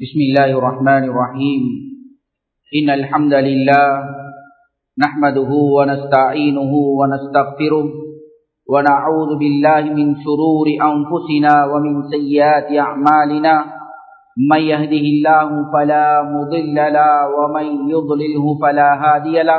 بسم الله الرحمن الرحيم إن الحمد لله نحمده ونستعينه ونستغفره ونعوذ بالله من شرور أنفسنا ومن سيئات أعمالنا من يهده الله فلا مضل له ومن يضلله فلا هادي له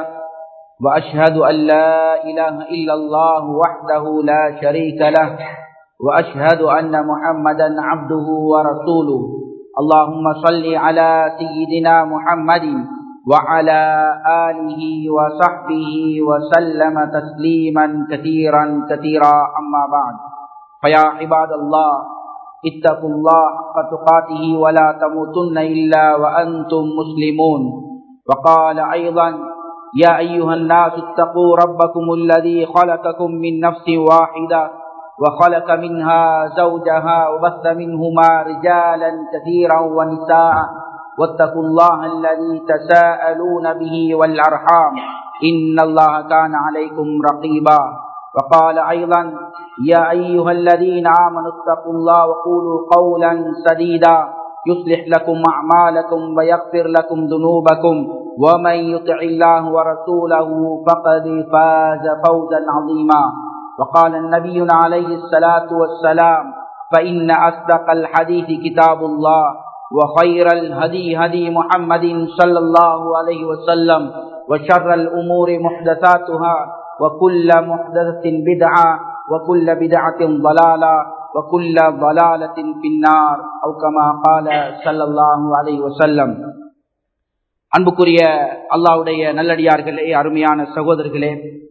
وأشهد أن لا إله إلا الله وحده لا شريك له وأشهد أن محمدا عبده ورسوله اللهم صل على سيدنا محمد وعلى آله وصحبه وسلم تسليما كثيرا كثيرا أما بعد فيا عباد الله اتقوا الله حق تقاته ولا تموتن إلا وأنتم مسلمون وقال أيضا يا أيها الناس اتقوا ربكم الذي خلقكم من نفس واحدة وخلق منها زوجها وبث منهما رجالا كثيرا ونساء واتقوا الله الذي تساءلون به والأرحام إن الله كان عليكم رقيبا وقال أيضا يا أيها الذين آمنوا اتقوا الله وقولوا قولا سديدا يصلح لكم أعمالكم ويغفر لكم ذنوبكم ومن يطع الله ورسوله فقد فاز فوزا عظيما وقال النبي عليه الصلاة والسلام فإن أصدق الحديث كتاب الله وخير الهدي هدي محمد صلى الله عليه وسلم وشر الأمور محدثاتها وكل محدثة بدعة وكل بدعة ضلالة وكل ضلالة في النار أو كما قال صلى الله عليه وسلم அன்புக்குரிய அல்லாவுடைய நல்லடியார்களே அருமையான சகோதரர்களே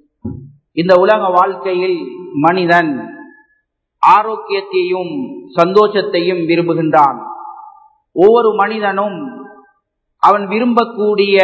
இந்த உலக வாழ்க்கையில் மனிதன் ஆரோக்கியத்தையும் சந்தோஷத்தையும் விரும்புகின்றான் ஒவ்வொரு மனிதனும் அவன் விரும்பக்கூடிய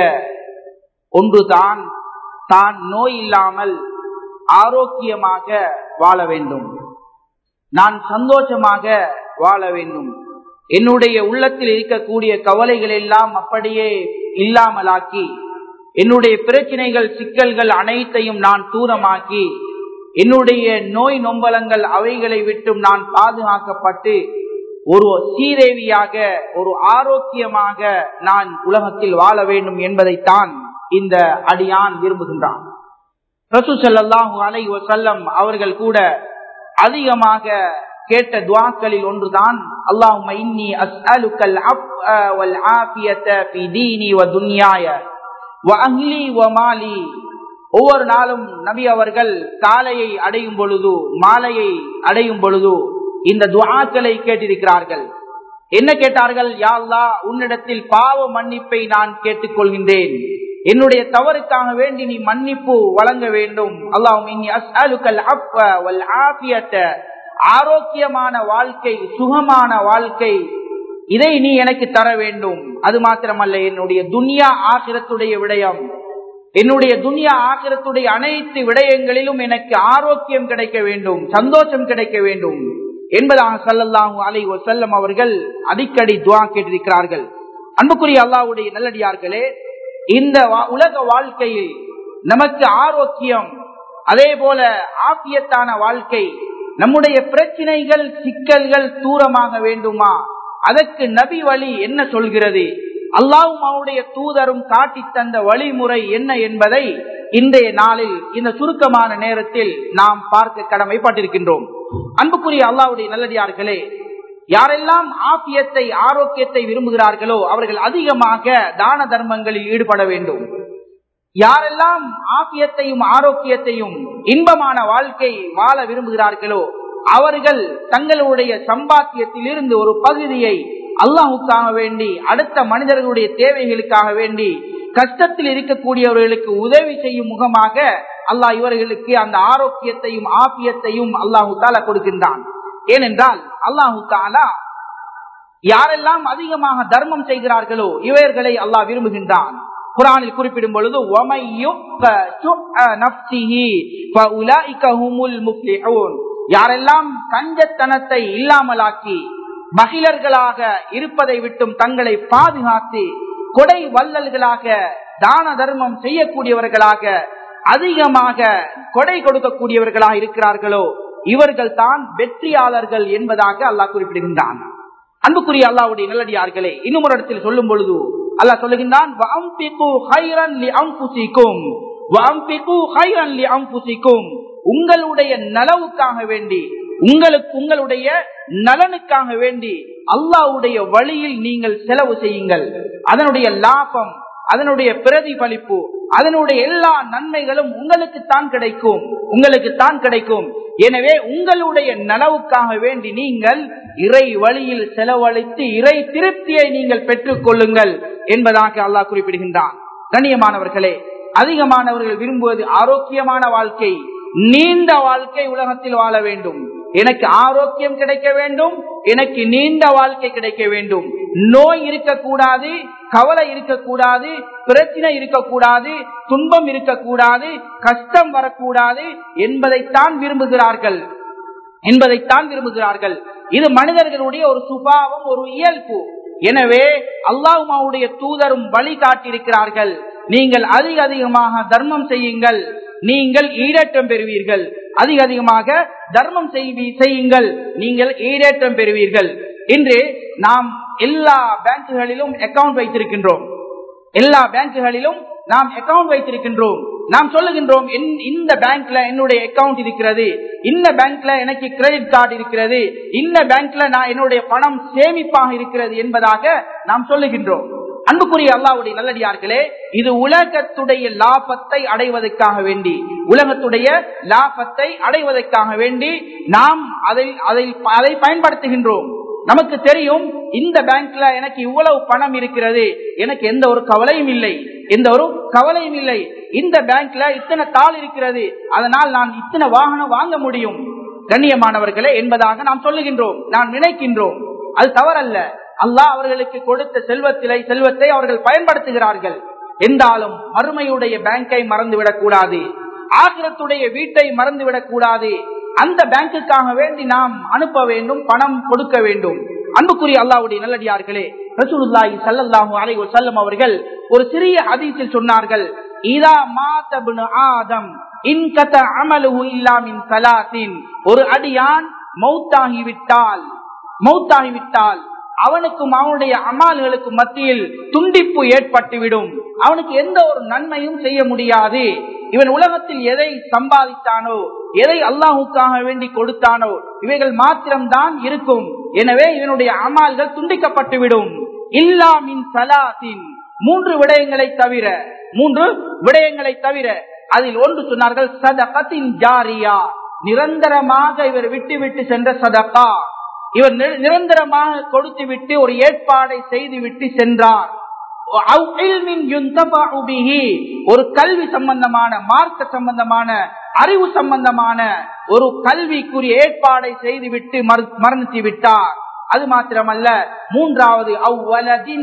ஒன்றுதான் தான் நோய் இல்லாமல் ஆரோக்கியமாக வாழ வேண்டும் நான் சந்தோஷமாக வாழ வேண்டும் என்னுடைய உள்ளத்தில் இருக்கக்கூடிய கவலைகள் எல்லாம் அப்படியே இல்லாமலாக்கி என்னுடைய பிரச்சனைகள் சிக்கல்கள் அனைத்தையும் நான் தூரமாக்கி என்னுடைய நோய் நொம்பலங்கள் அவைகளை விட்டும் நான் பாதுகாக்கப்பட்டு ஒரு சீரேவியாக ஒரு ஆரோக்கியமாக நான் உலகத்தில் வாழ வேண்டும் என்பதைத்தான் இந்த அடியான் விரும்புகின்றான் ரசூ சல்லாஹூ அலை வசல்லம் அவர்கள் கூட அதிகமாக கேட்ட துவாக்களில் ஒன்றுதான் அல்லாஹும்ம இன்னி அஸ்அலுக்கல் அஃப்அ வல் ஆஃபியத ஃபீ தீனி வ துன்யாய வ அஹ்லி வ மாலி ஒவ்வொரு நாளும் நபி அவர்கள் காலையை அடையும் பொழுது மாலையை அடையும் பொழுது இந்த துவாக்களை கேட்டிருக்கிறார்கள் என்ன கேட்டார்கள் யாழ்லா உன்னிடத்தில் பாவ மன்னிப்பை நான் கேட்டுக்கொள்கின்றேன் என்னுடைய தவறுக்காக வேண்டி நீ மன்னிப்பு வழங்க வேண்டும் அல்லாஹும் ஆரோக்கியமான வாழ்க்கை சுகமான வாழ்க்கை இதை நீ எனக்கு தர வேண்டும் அது மாத்திரமல்ல என்னுடைய துன்யா ஆசிரத்துடைய விடயம் என்னுடைய துன்யா ஆக்கிரத்துடைய அனைத்து விடயங்களிலும் எனக்கு ஆரோக்கியம் கிடைக்க வேண்டும் சந்தோஷம் கிடைக்க வேண்டும் என்பதாக சல்லல்லாஹு அலை செல்லம் அவர்கள் அடிக்கடி துவா கேட்டிருக்கிறார்கள் அன்புக்குரிய அல்லாவுடைய நல்லடியார்களே இந்த உலக வாழ்க்கையில் நமக்கு ஆரோக்கியம் அதே போல ஆக்கியத்தான வாழ்க்கை நம்முடைய பிரச்சனைகள் சிக்கல்கள் தூரமாக வேண்டுமா அதற்கு நபி வழி என்ன சொல்கிறது அல்லாவும் அவனுடைய தூதரும் காட்டி தந்த வழிமுறை என்ன என்பதை இன்றைய நாளில் இந்த சுருக்கமான நேரத்தில் நாம் பார்க்க கடமைப்பட்டிருக்கின்றோம் அன்புக்குரிய அல்லாவுடைய நல்லடியார்களே யாரெல்லாம் ஆபியத்தை ஆரோக்கியத்தை விரும்புகிறார்களோ அவர்கள் அதிகமாக தான தர்மங்களில் ஈடுபட வேண்டும் யாரெல்லாம் ஆபியத்தையும் ஆரோக்கியத்தையும் இன்பமான வாழ்க்கை வாழ விரும்புகிறார்களோ அவர்கள் தங்களுடைய சம்பாத்தியத்தில் இருந்து ஒரு பகுதியை அல்லாஹுக்காக வேண்டி அடுத்த மனிதர்களுடைய தேவைகளுக்காக வேண்டி கஷ்டத்தில் இருக்கக்கூடியவர்களுக்கு உதவி செய்யும் முகமாக அல்லாஹ் இவர்களுக்கு அந்த ஆரோக்கியத்தையும் ஆபியத்தையும் அல்லாஹு தாலா கொடுக்கின்றான் ஏனென்றால் அல்லாஹு தாலா யாரெல்லாம் அதிகமாக தர்மம் செய்கிறார்களோ இவர்களை அல்லாஹ் விரும்புகின்றான் குரானில் குறிப்பிடும் பொழுது யாரெல்லாம் கஞ்சத்தனத்தை இல்லாமலாக்கி மகிழர்களாக இருப்பதை விட்டும் தங்களை பாதுகாத்து கொடை வள்ளல்களாக தான தர்மம் செய்யக்கூடியவர்களாக அதிகமாக கொடை கொடுக்கக்கூடியவர்களாக இருக்கிறார்களோ இவர்கள் தான் வெற்றியாளர்கள் என்பதாக அல்லாஹ் குறிப்பிடுகின்றான் அன்புக்குரிய அல்லாவுடைய நல்லடியார்களே இன்னும் ஒரு இடத்தில் சொல்லும் பொழுது அல்லாஹ் சொல்லுகின்றான் உங்களுடைய நலவுக்காக வேண்டி உங்களுக்கு உங்களுடைய நலனுக்காக வேண்டி அல்லாவுடைய வழியில் நீங்கள் செலவு செய்யுங்கள் அதனுடைய லாபம் அதனுடைய பிரதிபலிப்பு அதனுடைய எல்லா நன்மைகளும் உங்களுக்கு தான் கிடைக்கும் உங்களுக்கு தான் கிடைக்கும் எனவே உங்களுடைய நலவுக்காக வேண்டி நீங்கள் இறை வழியில் செலவழித்து இறை திருப்தியை நீங்கள் பெற்றுக் கொள்ளுங்கள் என்பதாக அல்லாஹ் குறிப்பிடுகின்றான் கண்ணியமானவர்களே அதிகமானவர்கள் விரும்புவது ஆரோக்கியமான வாழ்க்கை நீண்ட வாழ்க்கை உலகத்தில் வாழ வேண்டும் எனக்கு ஆரோக்கியம் கிடைக்க வேண்டும் எனக்கு நீண்ட வாழ்க்கை கிடைக்க வேண்டும் நோய் இருக்கக்கூடாது கவலை இருக்கக்கூடாது பிரச்சனை இருக்கக்கூடாது துன்பம் இருக்கக்கூடாது கஷ்டம் வரக்கூடாது என்பதைத்தான் விரும்புகிறார்கள் என்பதைத்தான் விரும்புகிறார்கள் இது மனிதர்களுடைய ஒரு சுபாவம் ஒரு இயல்பு எனவே அல்லாஹுமாவுடைய தூதரும் வழி காட்டியிருக்கிறார்கள் நீங்கள் அதிக அதிகமாக தர்மம் செய்யுங்கள் நீங்கள் ஈடேற்றம் பெறுவீர்கள் அதிக அதிகமாக தர்மம் செய்யுங்கள் நீங்கள் ஈடேற்றம் பெறுவீர்கள் இன்று நாம் எல்லா பேங்குகளிலும் அக்கவுண்ட் வைத்திருக்கின்றோம் எல்லா பேங்குகளிலும் நாம் அக்கவுண்ட் வைத்திருக்கின்றோம் நாம் சொல்லுகின்றோம் இந்த பேங்க்ல என்னுடைய அக்கவுண்ட் இருக்கிறது இந்த பேங்க்ல எனக்கு கிரெடிட் கார்டு இருக்கிறது இந்த பேங்க்ல நான் என்னுடைய பணம் சேமிப்பாக இருக்கிறது என்பதாக நாம் சொல்லுகின்றோம் அன்புக்குரிய அல்லாவுடைய நல்லடியார்களே இது உலகத்துடைய லாபத்தை அடைவதற்காக வேண்டி உலகத்துடைய லாபத்தை அடைவதற்காக வேண்டி நாம் அதை அதை அதை பயன்படுத்துகின்றோம் நமக்கு தெரியும் இந்த பேங்க்ல எனக்கு இவ்வளவு பணம் இருக்கிறது எனக்கு எந்த ஒரு கவலையும் இல்லை எந்த ஒரு கவலையும் இல்லை இந்த பேங்க்ல இத்தனை தாள் இருக்கிறது அதனால் நான் இத்தனை வாகனம் வாங்க முடியும் கண்ணியமானவர்களே என்பதாக நாம் சொல்லுகின்றோம் நாம் நினைக்கின்றோம் அது தவறல்ல அல்லாஹ் அவர்களுக்கு கொடுத்த செல்வத்திலை செல்வத்தை அவர்கள் பயன்படுத்துகிறார்கள் என்றாலும் மறுமையுடைய பேங்கை மறந்துவிடக் கூடாது ஆகிரத்துடைய வீட்டை மறந்துவிடக் கூடாது அந்த பேங்குக்காக வேண்டி நாம் அனுப்ப வேண்டும் பணம் கொடுக்க வேண்டும் அன்புக்குரிய அல்லாவுடைய நல்லடியார்களே ரசூலுல்லாஹி ஸல்லல்லாஹு அலைஹி வஸல்லம் அவர்கள் ஒரு சிறிய ஹதீஸில் சொன்னார்கள் இதா மாதபுன ஆதம் இன் கத அமலுஹு இல்லா மின் ஸலாத்தின் ஒரு அடியான் மௌத்தாகி விட்டால் மௌத்தாகி விட்டால் அவனுக்கும் அவனுடைய அமால்களுக்கும் மத்தியில் துண்டிப்பு ஏற்பட்டுவிடும் அவனுக்கு எந்த ஒரு நன்மையும் செய்ய முடியாது இவன் உலகத்தில் எதை சம்பாதித்தானோ எதை அல்லாஹுக்காக வேண்டி கொடுத்தானோ இவைகள் மாத்திரம்தான் இருக்கும் எனவே இவனுடைய அமால்கள் துண்டிக்கப்பட்டுவிடும் இல்லாமின் சலாத்தின் மூன்று விடயங்களை தவிர மூன்று விடயங்களை தவிர அதில் ஒன்று சொன்னார்கள் சதகத்தின் ஜாரியா நிரந்தரமாக இவர் விட்டு விட்டு சென்ற சதகா இவர் நிரந்தரமாக கொடுத்து விட்டு ஒரு ஏற்பாடை செய்து விட்டு சென்றார் ஒரு கல்வி சம்பந்தமான மார்க்க சம்பந்தமான அறிவு சம்பந்தமான ஒரு கல்விக்குரிய ஏற்பாடை செய்துவிட்டு மரணித்து விட்டார் அது மாத்திரமல்ல மூன்றாவது அவ்வளதின்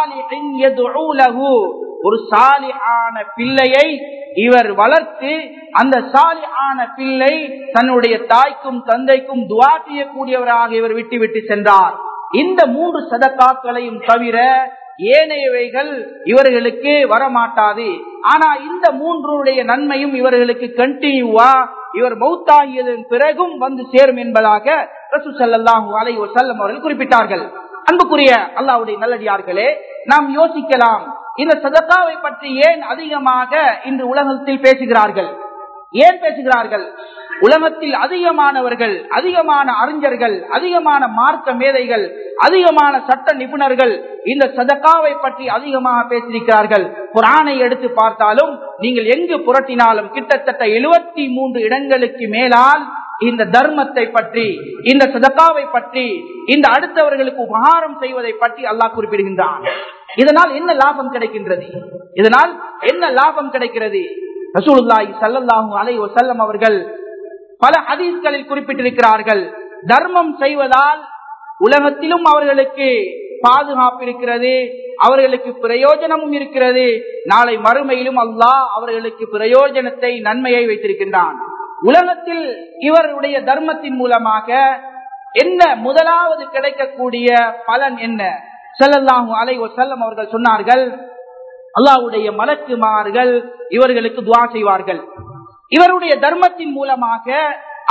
ஒரு சாலி ஆன பிள்ளையை இவர் வளர்த்து அந்த சாலி ஆன பிள்ளை தன்னுடைய தாய்க்கும் தந்தைக்கும் துவா செய்யக்கூடியவராக இவர் விட்டு விட்டு சென்றார் இந்த மூன்று சதக்காக்களையும் தவிர ஏனையவைகள் இவர்களுக்கு வரமாட்டாது ஆனா இந்த மூன்றுடைய நன்மையும் இவர்களுக்கு கண்டினியூவா இவர் மௌத்தாகியதன் பிறகும் வந்து சேரும் என்பதாக ரசூ சல்லாஹூ அலை செல்லம் அவர்கள் குறிப்பிட்டார்கள் அன்புக்குரிய அல்லாவுடைய நல்லடியார்களே நாம் யோசிக்கலாம் இந்த சதக்காவை பற்றி ஏன் அதிகமாக இன்று உலகத்தில் பேசுகிறார்கள் ஏன் பேசுகிறார்கள் உலகத்தில் அதிகமானவர்கள் அதிகமான அறிஞர்கள் அதிகமான மார்க்க மேதைகள் அதிகமான சட்ட நிபுணர்கள் இந்த சதக்காவை பற்றி அதிகமாக பேசியிருக்கிறார்கள் குரானை எடுத்து பார்த்தாலும் நீங்கள் எங்கு புரட்டினாலும் கிட்டத்தட்ட எழுபத்தி மூன்று இடங்களுக்கு மேலால் இந்த தர்மத்தை பற்றி இந்த சதக்காவை பற்றி இந்த அடுத்தவர்களுக்கு உபகாரம் செய்வதை பற்றி அல்லாஹ் குறிப்பிடுகின்றான் இதனால் என்ன லாபம் கிடைக்கின்றது இதனால் என்ன லாபம் கிடைக்கிறது ரசூலுல்லாஹி ஸல்லல்லாஹு அலைஹி வஸல்லம் அவர்கள் பல ஹதீஸ்களில் குறிப்பிட்டிருக்கிறார்கள் தர்மம் செய்வதால் உலகத்திலும் அவர்களுக்கு பாதுகாப்பு இருக்கிறது அவர்களுக்கு பிரயோஜனமும் இருக்கிறது நாளை மறுமையிலும் அல்லாஹ் அவர்களுக்கு பிரயோஜனத்தை நன்மையை வைத்திருக்கின்றான் உலகத்தில் இவருடைய தர்மத்தின் மூலமாக என்ன முதலாவது கிடைக்கக்கூடிய பலன் என்ன செல்லல்லாஹு அலை செல்லம் அவர்கள் சொன்னார்கள் அல்லாவுடைய மலக்குமார்கள் இவர்களுக்கு துவா செய்வார்கள் இவருடைய தர்மத்தின் மூலமாக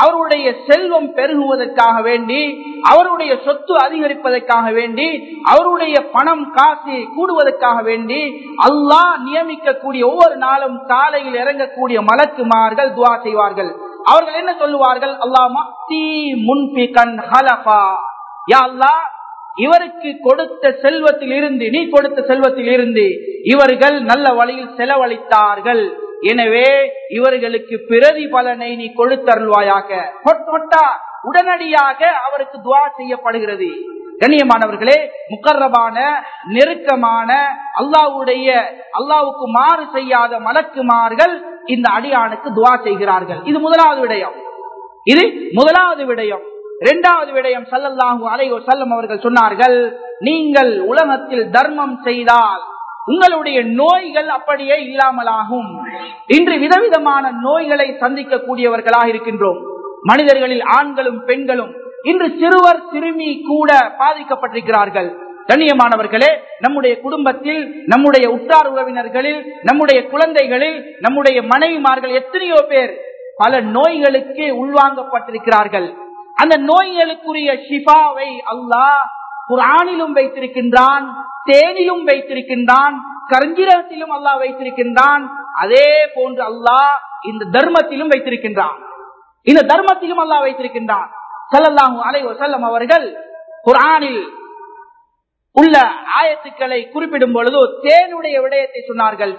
அவருடைய செல்வம் பெருகுவதற்காக வேண்டி அவருடைய சொத்து அதிகரிப்பதற்காக வேண்டி அவருடைய பணம் காசு கூடுவதற்காக வேண்டி அல்லாஹ் நியமிக்கக்கூடிய ஒவ்வொரு நாளும் காலையில் இறங்கக்கூடிய மலக்குமார்கள் துவா செய்வார்கள் அவர்கள் என்ன சொல்லுவார்கள் அல்லாஹ் முன்பிகன் ஹலபா யா அல்லாஹ் இவருக்கு கொடுத்த செல்வத்தில் இருந்து நீ கொடுத்த செல்வத்தில் இருந்து இவர்கள் நல்ல வழியில் செலவழித்தார்கள் எனவே இவர்களுக்கு பிரதிபலனை நீ கொடுத்தருள்வாயாக உடனடியாக அவருக்கு துவா செய்யப்படுகிறது கண்ணியமானவர்களே முக்கரபான நெருக்கமான அல்லாவுடைய அல்லாவுக்கு மாறு செய்யாத மலக்குமார்கள் இந்த அடியானுக்கு துவா செய்கிறார்கள் இது முதலாவது விடயம் இது முதலாவது விடயம் இரண்டாவது விடயம் சல்லல்லாஹு அலையோ செல்லம் அவர்கள் சொன்னார்கள் நீங்கள் உலகத்தில் தர்மம் செய்தால் உங்களுடைய நோய்கள் அப்படியே இல்லாமலாகும் இன்று விதவிதமான நோய்களை சந்திக்கக்கூடியவர்களாக இருக்கின்றோம் மனிதர்களில் ஆண்களும் பெண்களும் இன்று சிறுவர் சிறுமி கூட பாதிக்கப்பட்டிருக்கிறார்கள் கண்ணியமானவர்களே நம்முடைய குடும்பத்தில் நம்முடைய உற்றார் உறவினர்களில் நம்முடைய குழந்தைகளில் நம்முடைய மனைவிமார்கள் எத்தனையோ பேர் பல நோய்களுக்கு உள்வாங்கப்பட்டிருக்கிறார்கள் அந்த நோய்களுக்குரிய ஷிஃபாவை அல்லாஹ் குரானிலும் வைத்திருக்கின்றான் தேனிலும் வைத்திருக்கின்றான் கரஞ்சிரகத்திலும் அல்லாஹ் வைத்திருக்கின்றான் அதே போன்று அல்லாஹ் இந்த தர்மத்திலும் வைத்திருக்கின்றான் இந்த தர்மத்திலும் அல்லாஹ் வைத்திருக்கின்றான் சல்லல்லாஹு அலை வசல்லம் அவர்கள் குரானில் உள்ள ஆயத்துக்களை குறிப்பிடும் பொழுது தேனுடைய விடயத்தை சொன்னார்கள்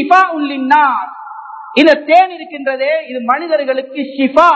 இந்த தேன் இருக்கின்றதே இது மனிதர்களுக்கு ஷிஃபா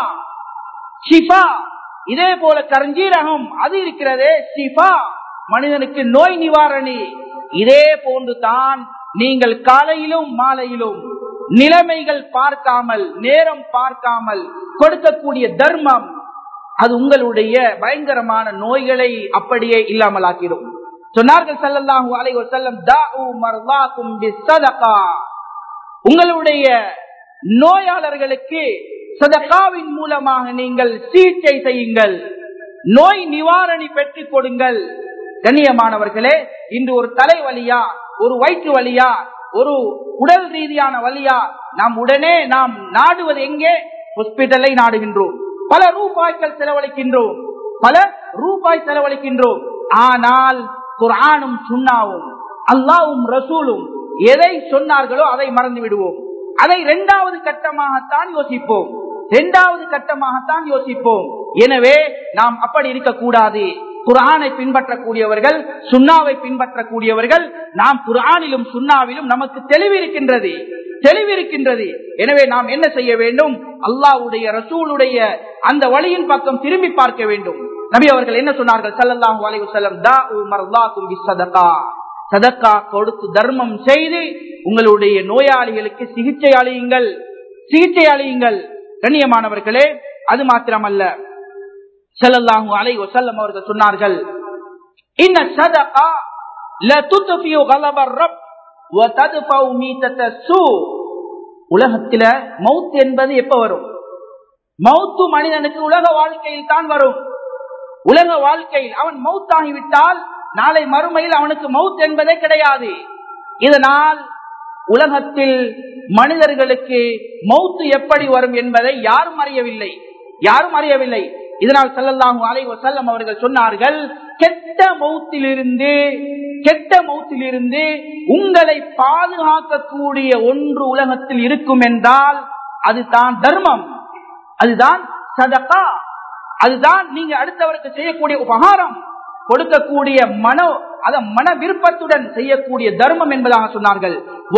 ஷிஃபா இதே போல கரஞ்சீரகம் அது இருக்கிறதே ஷிஃபா மனிதனுக்கு நோய் நிவாரணி இதே போன்று தான் நீங்கள் காலையிலும் மாலையிலும் நிலைமைகள் பார்க்காமல் நேரம் பார்க்காமல் கொடுக்கக்கூடிய தர்மம் அது உங்களுடைய பயங்கரமான நோய்களை அப்படியே இல்லாமல் ஆக்கிடும் சொன்னார்கள் சல்லல்லாஹு அலைஹி வஸல்லம் தாஉ மர்லாக்கும் பிஸ்ஸதகா உங்களுடைய நோயாளர்களுக்கு சதகாவின் மூலமாக நீங்கள் சிகிச்சை செய்யுங்கள் நோய் நிவாரணி பெற்றுக் கொடுங்கள் கண்ணியமானவர்களே இன்று ஒரு தலைவலியா ஒரு வயிற்று வலியா ஒரு உடல் ரீதியான வலியா நாம் உடனே நாம் நாடுவது எங்கே ஹாஸ்பிட்டலை நாடுகின்றோம் பல ரூபாய்கள் செலவழிக்கின்றோம் பல ரூபாய் செலவழிக்கின்றோம் ஆனால் குரானும் சுண்ணாவும் அல்லாவும் ரசூலும் எதை சொன்னார்களோ அதை மறந்து விடுவோம் அதை இரண்டாவது கட்டமாகத்தான் யோசிப்போம் இரண்டாவது கட்டமாகத்தான் யோசிப்போம் எனவே நாம் அப்படி இருக்கக்கூடாது குரானை பின்பற்றக்கூடியவர்கள் சுண்ணாவை பின்பற்றக்கூடியவர்கள் நாம் குரானிலும் சுண்ணாவிலும் நமக்கு தெளிவிருக்கின்றது தெளிவிருக்கின்றது எனவே நாம் என்ன செய்ய வேண்டும் அல்லாவுடைய ரசூலுடைய அந்த வழியின் பக்கம் திரும்பி பார்க்க வேண்டும் நபி அவர்கள் என்ன சொன்னார்கள் சல்லல்லாஹு அலைஹி வஸல்லம் தாஉ மர்லாக்கும் பிஸ்ஸதகா சதக்கா கொடுத்து தர்மம் செய்து உங்களுடைய நோயாளிகளுக்கு சிகிச்சை அளியுங்கள் சிகிச்சை அளியுங்கள் கண்ணியமானவர்களே அது மாத்திரமல்ல செல்லல்லாஹு அலை வசல்லம் அவர்கள் சொன்னார்கள் இன்ன சதகா லதுத்ஃபியு கலபர் ரப் வ தத்ஃபவு மீதத சூ உலகத்தில மவுத் என்பது எப்ப வரும் மவுத்து மனிதனுக்கு உலக வாழ்க்கையில் தான் வரும் உலக வாழ்க்கையில் அவன் மவுத்தாகிவிட்டால் நாளை மறுமையில் அவனுக்கு மவுத் என்பதே கிடையாது இதனால் உலகத்தில் மனிதர்களுக்கு மவுத்து எப்படி வரும் என்பதை யாரும் அறியவில்லை யாரும் அறியவில்லை இதனால் செல்லல்லாஹு அலை வசல்லம் அவர்கள் சொன்னார்கள் கெட்ட மௌத்திலிருந்து கெட்ட மௌத்திலிருந்து உங்களை பாதுகாக்கக்கூடிய ஒன்று உலகத்தில் இருக்கும் என்றால் அதுதான் தர்மம் அதுதான் சதகா அதுதான் நீங்க அடுத்தவருக்கு செய்யக்கூடிய உபகாரம் கொடுக்கக்கூடிய மனோ அத மன விருப்பத்துடன் செய்யக்கூடிய தர்மம் என்பதாக சொன்னார்கள்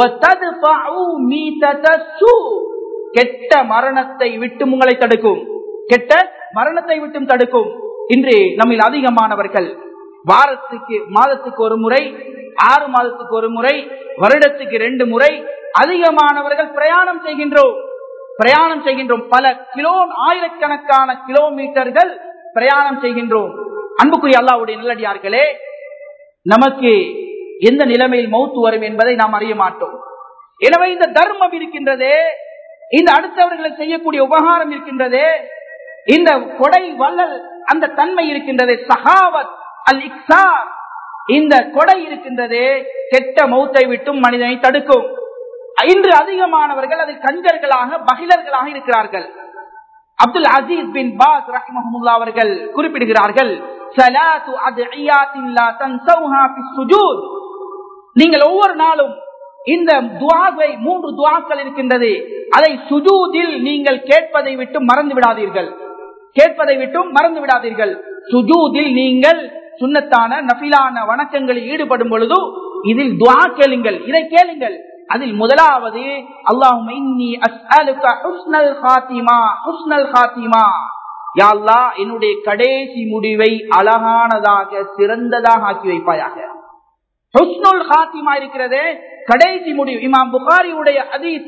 கெட்ட மரணத்தை விட்டு உங்களை தடுக்கும் கெட்ட மரணத்தை விட்டும் தடுக்கும் இன்று நம்மில் அதிகமானவர்கள் வாரத்துக்கு மாதத்துக்கு ஒரு முறை ஆறு மாதத்துக்கு ஒரு முறை வருடத்துக்கு ரெண்டு முறை அதிகமானவர்கள் பிரயாணம் செய்கின்றோம் பிரயாணம் செய்கின்றோம் பல கிலோ ஆயிரக்கணக்கான கிலோமீட்டர்கள் பிரயாணம் செய்கின்றோம் அன்புக்குரிய அல்லாவுடைய நல்லடியார்களே நமக்கு எந்த நிலைமையில் மௌத்து வரும் என்பதை நாம் அறிய மாட்டோம் எனவே இந்த தர்மம் இருக்கின்றதே இந்த அடுத்தவர்களுக்கு செய்யக்கூடிய உபகாரம் இருக்கின்றதே இந்த கொடை வள்ளல் அந்த தன்மை இருக்கின்றதே சகாவத் அல் இக்ஸார் இந்த கொடை இருக்கின்றதே கெட்ட மௌத்தை விட்டும் மனிதனை தடுக்கும் இன்று அதிகமானவர்கள் அதில் கஞ்சர்களாக பகிலர்களாக இருக்கிறார்கள் அப்துல் அசீஸ் பின் பாஸ் ரஹ்மஹமுல்லா அவர்கள் குறிப்பிடுகிறார்கள் "ஸலாத்து அத்இயாத்தின் லா தன்ஸௌஹா ஃபிஸ் சுஜூத்." நீங்கள் ஒவ்வொரு நாளும் இந்த துவாவை மூன்று துவாக்கள் இருக்கின்றது அதை சுஜூதில் நீங்கள் கேட்பதை விட்டு மறந்து விடாதீர்கள் கேட்பதை விட்டும் மறந்து விடாதீர்கள் சுஜூதில் நீங்கள் சுண்ணத்தான நபிலான வணக்கங்களில் ஈடுபடும் பொழுது இதில் துவா கேளுங்கள் இதை கேளுங்கள் அதில் முதலாவது அல்லாஹும் இன்னி அஸ்அலுக ஹுஸ்னல் ஹாத்திமா ஹுஸ்னல் ஹாத்திமா யா அல்லாஹ் என்னுடைய கடைசி முடிவை அழகானதாக சிறந்ததாக ஆக்கி வைப்பாயாக ஹுஸ்னுல் ஹாத்திமா இருக்கிறதே கடைசி முடிவு இமாம் புகாரியுடைய அதீஸ்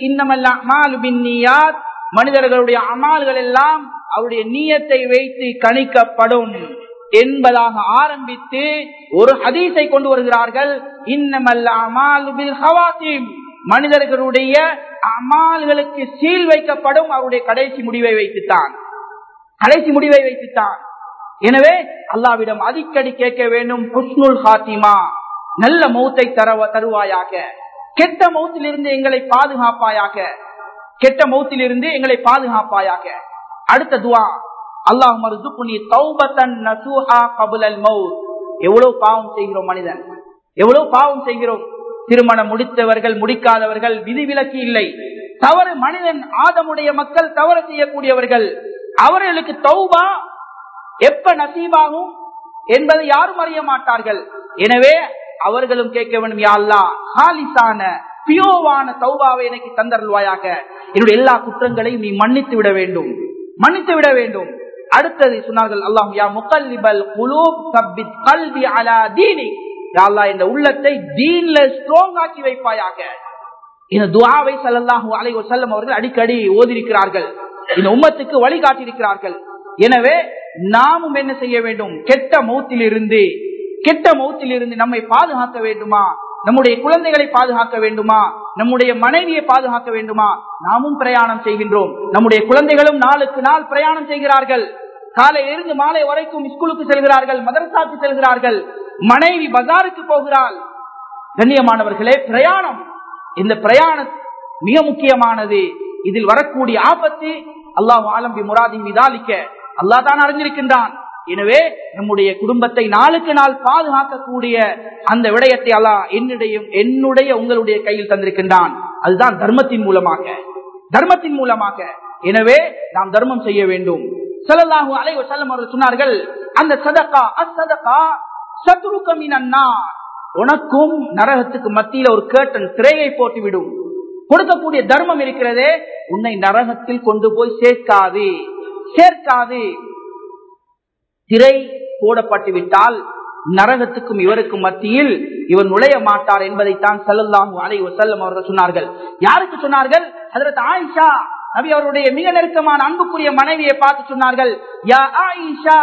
இன்னமல்ல மனிதர்களுடைய அமால்கள் எல்லாம் அவருடைய நீயத்தை வைத்து கணிக்கப்படும் என்பதாக ஆரம்பித்து ஒரு ஹதீஸை கொண்டு வருகிறார்கள் இன்னமல்ல அமால் பில் ஹவாத்திம் மனிதர்களுடைய அமால்களுக்கு சீல் வைக்கப்படும் அவருடைய கடைசி முடிவை வைத்துத்தான் கடைசி முடிவை வைத்துத்தான் எனவே அல்லாவிடம் அடிக்கடி கேட்க வேண்டும் ஹுஸ்னுல் ஹாத்திமா நல்ல மௌத்தை தர தருவாயாக கெட்ட மௌத்திலிருந்து எங்களை பாதுகாப்பாயாக கெட்ட மௌத்திலிருந்து எங்களை பாதுகாப்பாயாக அடுத்த துவா அல்லாஹ் மருதுக்குனி தௌபத்தன் நசூஹா கபுலல் மவுத் எவ்வளவு பாவம் செய்கிறோம் மனிதன் எவ்வளவு பாவம் செய்கிறோம் திருமணம் முடித்தவர்கள் முடிக்காதவர்கள் விதிவிலக்கு இல்லை தவறு மனிதன் ஆதமுடைய மக்கள் தவறு செய்யக்கூடியவர்கள் அவர்களுக்கு தௌபா எப்ப நசீபாகும் என்பதை யாரும் அறிய மாட்டார்கள் எனவே அவர்களும் கேட்க வேண்டும் யாழ்லா ஹாலிசான பியோவான தௌபாவை எனக்கு தந்தருள்வாயாக என்னுடைய எல்லா குற்றங்களையும் நீ மன்னித்து விட வேண்டும் மன்னித்து விட வேண்டும் அடுத்தது சொன்னார்கள் அல்லாஹ் யா முகல்லிபல் குலூப் சப்பித் கல்வி அலா தீனி யாழ்லா இந்த உள்ளத்தை தீன்ல ஸ்ட்ராங் ஆக்கி வைப்பாயாக இந்த துவாவை சல்லாஹூ அலை வசல்லம் அவர்கள் அடிக்கடி ஓதிருக்கிறார்கள் இந்த உம்மத்துக்கு வழிகாட்டியிருக்கிறார்கள் எனவே நாமும் என்ன செய்ய வேண்டும் கெட்ட மௌத்தில் இருந்து கெட்ட மௌத்தில் இருந்து நம்மை பாதுகாக்க வேண்டுமா நம்முடைய குழந்தைகளை பாதுகாக்க வேண்டுமா நம்முடைய மனைவியை பாதுகாக்க வேண்டுமா நாமும் பிரயாணம் செய்கின்றோம் நம்முடைய குழந்தைகளும் நாளுக்கு நாள் பிரயாணம் செய்கிறார்கள் காலையிலிருந்து மாலை வரைக்கும் ஸ்கூலுக்கு செல்கிறார்கள் மதரசாக்கு செல்கிறார்கள் மனைவி பஜாருக்கு போகிறாள் கண்ணியமானவர்களே பிரயாணம் இந்த பிரயாணம் மிக முக்கியமானது இதில் வரக்கூடிய ஆபத்து அல்லாஹ் ஆலம்பி முராதி மீதாலிக்க அல்லா தான் அறிஞ்சிருக்கின்றான் எனவே நம்முடைய குடும்பத்தை நாளுக்கு நாள் பாதுகாக்கக்கூடிய அந்த விடயத்தை அல்லாஹ் என்னுடைய என்னுடைய உங்களுடைய கையில் தந்திருக்கின்றான் அதுதான் தர்மத்தின் மூலமாக தர்மத்தின் மூலமாக எனவே நாம் தர்மம் செய்ய வேண்டும் செல்லல்லாஹு அலைவ செல்லம் அவர்கள் சொன்னார்கள் அந்த சதக்கா அசதக்கா சத்ருக்கமினா உனக்கும் நரகத்துக்கு மத்தியில ஒரு கேட்டன் திரையை போட்டு விடும் கொடுக்கக்கூடிய தர்மம் இருக்கிறதே உன்னை நரகத்தில் கொண்டு போய் சேர்க்காது சேர்க்காது திரை போடப்பட்டு விட்டால் நரகத்துக்கும் இவருக்கும் மத்தியில் இவர் நுழைய மாட்டார் என்பதைத்தான் செல்லல்லாஹு அலை செல்லம் அவர்கள் சொன்னார்கள் யாருக்கு சொன்னார்கள் அதற்கு ஆயிஷா நபி அவருடைய மிக நெருக்கமான அன்புக்குரிய மனைவியை பார்த்து சொன்னார்கள் யா ஆயிஷா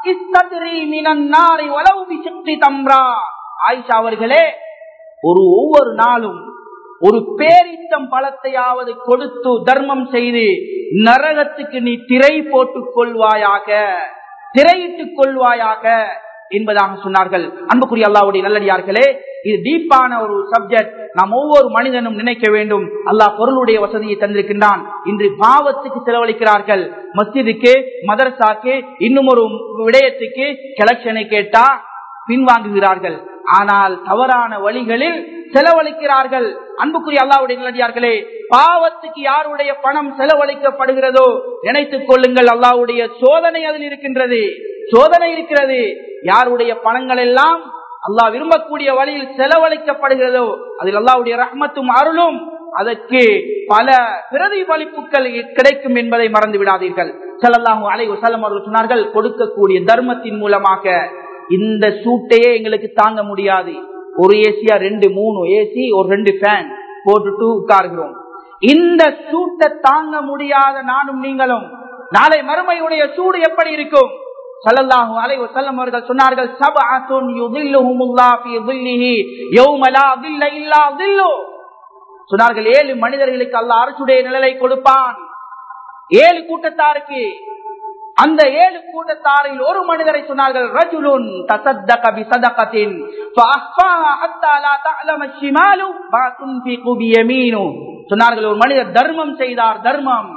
ஆயிஷா அவர்களே ஒரு ஒவ்வொரு நாளும் ஒரு பேரித்தம் பழத்தையாவது கொடுத்து தர்மம் செய்து நரகத்துக்கு நீ திரை போட்டுக் கொள்வாயாக திரையிட்டுக் கொள்வாயாக என்பதாக சொன்னார்கள் அன்புக்குரிய அல்லாவுடைய நல்லடியார்களே இது டீப்பான ஒரு சப்ஜெக்ட் நாம் ஒவ்வொரு மனிதனும் நினைக்க வேண்டும் அல்லாஹ் பொருளுடைய வசதியை தந்திருக்கின்றான் இன்று பாவத்துக்கு செலவழிக்கிறார்கள் மஸ்ஜிதுக்கு மதரசாக்கு இன்னும் ஒரு விடயத்துக்கு கலெக்ஷனை கேட்டா பின்வாங்குகிறார்கள் ஆனால் தவறான வழிகளில் செலவழிக்கிறார்கள் அன்புக்குரிய அல்லாவுடைய நல்லடியார்களே பாவத்துக்கு யாருடைய பணம் செலவழிக்கப்படுகிறதோ நினைத்துக் கொள்ளுங்கள் அல்லாவுடைய சோதனை அதில் இருக்கின்றது சோதனை இருக்கிறது யாருடைய பணங்கள் எல்லாம் அல்லாஹ் விரும்பக்கூடிய வழியில் செலவழிக்கப்படுகிறதோ அதில் அல்லாவுடைய ரஹ்மத்தும் அருளும் அதற்கு பல பிரதிபலிப்புகள் கிடைக்கும் என்பதை மறந்து விடாதீர்கள் செல்லல்லாஹும் அலை வசலம் அவர்கள் சொன்னார்கள் கொடுக்கக்கூடிய தர்மத்தின் மூலமாக இந்த சூட்டையே எங்களுக்கு தாங்க முடியாது ஒரு ஏசியா ரெண்டு மூணு ஏசி ஒரு ரெண்டு ஃபேன் போட்டுட்டு உட்கார்கிறோம் இந்த சூட்டை தாங்க முடியாத நானும் நீங்களும் நாளை மறுமையுடைய சூடு எப்படி இருக்கும் சல்லல்லாஹு அலைஹி வஸல்லம் அவர்கள் சொன்னார்கள் சபஅத்துன் யுதில்லுஹுமுல்லாஹ் ஃபீ ظில்லிஹி யௌம லா ظில்ல இல்லா ظில்லு சொன்னார்கள் ஏழு மனிதர்களுக்கு அல்லாஹ் அரசுடைய நிழலை கொடுப்பான் ஏழு கூட்டத்தாருக்கு அந்த ஏழு கூட்டத்தாரில் ஒரு மனிதரை சொன்னார்கள் ரஜுலுன் தசத்தக பிசதகத்தின் ஃபஅஹ்ஃபாஹா ஹத்தா லா தஅலம ஷிமாலு மா துன்ஃபிகு பியமீனு சொன்னார்கள் ஒரு மனிதர் தர்மம் செய்தார் தர்மம்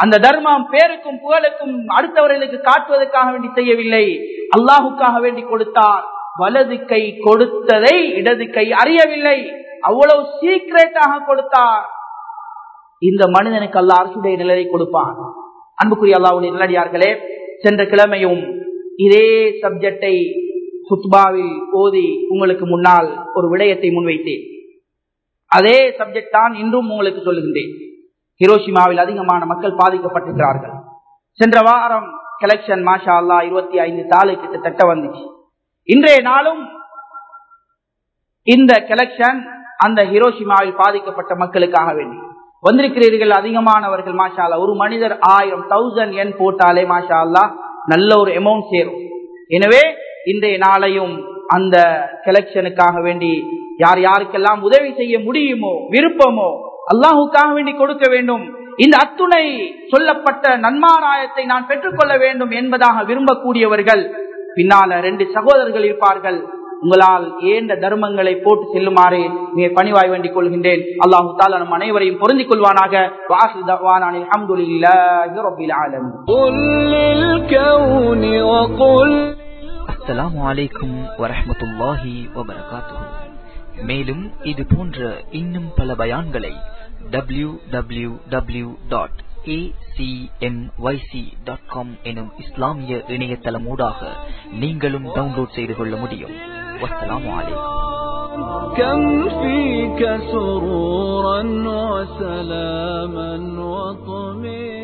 அந்த தர்மம் பேருக்கும் புகழுக்கும் அடுத்தவர்களுக்கு காட்டுவதற்காக வேண்டி செய்யவில்லை அல்லாஹுக்காக வேண்டி கொடுத்தார் வலது கை கொடுத்ததை இடது கை அறியவில்லை அவ்வளவு சீக்கிரட்டாக கொடுத்தார் இந்த மனிதனுக்கு அல்ல அரசுடைய நிலையை கொடுப்பான் அன்புக்குரிய அல்லாவுடைய நிலடியார்களே சென்ற கிழமையும் இதே சப்ஜெக்டை சுத்பாவில் ஓதி உங்களுக்கு முன்னால் ஒரு விடயத்தை முன்வைத்தேன் அதே சப்ஜெக்ட் தான் இன்றும் உங்களுக்கு சொல்லுகின்றேன் ஹிரோஷிமாவில் அதிகமான மக்கள் பாதிக்கப்பட்டிருக்கிறார்கள் சென்ற வாரம் கலெக்ஷன் மாஷா அல்லா இருபத்தி ஐந்து தாளை கிட்டத்தட்ட வந்துச்சு இன்றைய நாளும் இந்த கலெக்ஷன் அந்த ஹிரோஷிமாவில் பாதிக்கப்பட்ட மக்களுக்காக வேண்டி வந்திருக்கிறீர்கள் அதிகமானவர்கள் மாஷா அல்லா ஒரு மனிதர் ஆயிரம் தௌசண்ட் என் போட்டாலே மாஷா அல்லா நல்ல ஒரு அமௌண்ட் சேரும் எனவே இன்றைய நாளையும் அந்த கலெக்ஷனுக்காக வேண்டி யார் யாருக்கெல்லாம் உதவி செய்ய முடியுமோ விருப்பமோ அல்லாஹுக்காக வேண்டி கொடுக்க வேண்டும் இந்த அத்துணை சொல்லப்பட்ட நன்மாராயத்தை நான் பெற்றுக்கொள்ள வேண்டும் என்பதாக விரும்பக்கூடியவர்கள் பின்னால ரெண்டு சகோதரர்கள் இருப்பார்கள் உங்களால் ஏந்த தர்மங்களை போட்டு செல்லுமாறு மிக பணிவாய் வேண்டிக் கொள்கின்றேன் அல்லாஹு தாலா நம் அனைவரையும் பொருந்திக் கொள்வானாக அஸ்ஸலாமு அலைக்கும் வரஹமத்துல்லாஹி வபரகாத்துஹு மேலும் இது போன்ற இன்னும் பல பயான்களை W W W dot acmyc.com எனும் இஸ்லாமிய இணையதளமூடாக நீங்களும் டவுன்லோட் செய்து கொள்ள முடியும் வஸ்ஸலாமு அலைக்கும் كم فيك سرورا وسلاما وطمئنا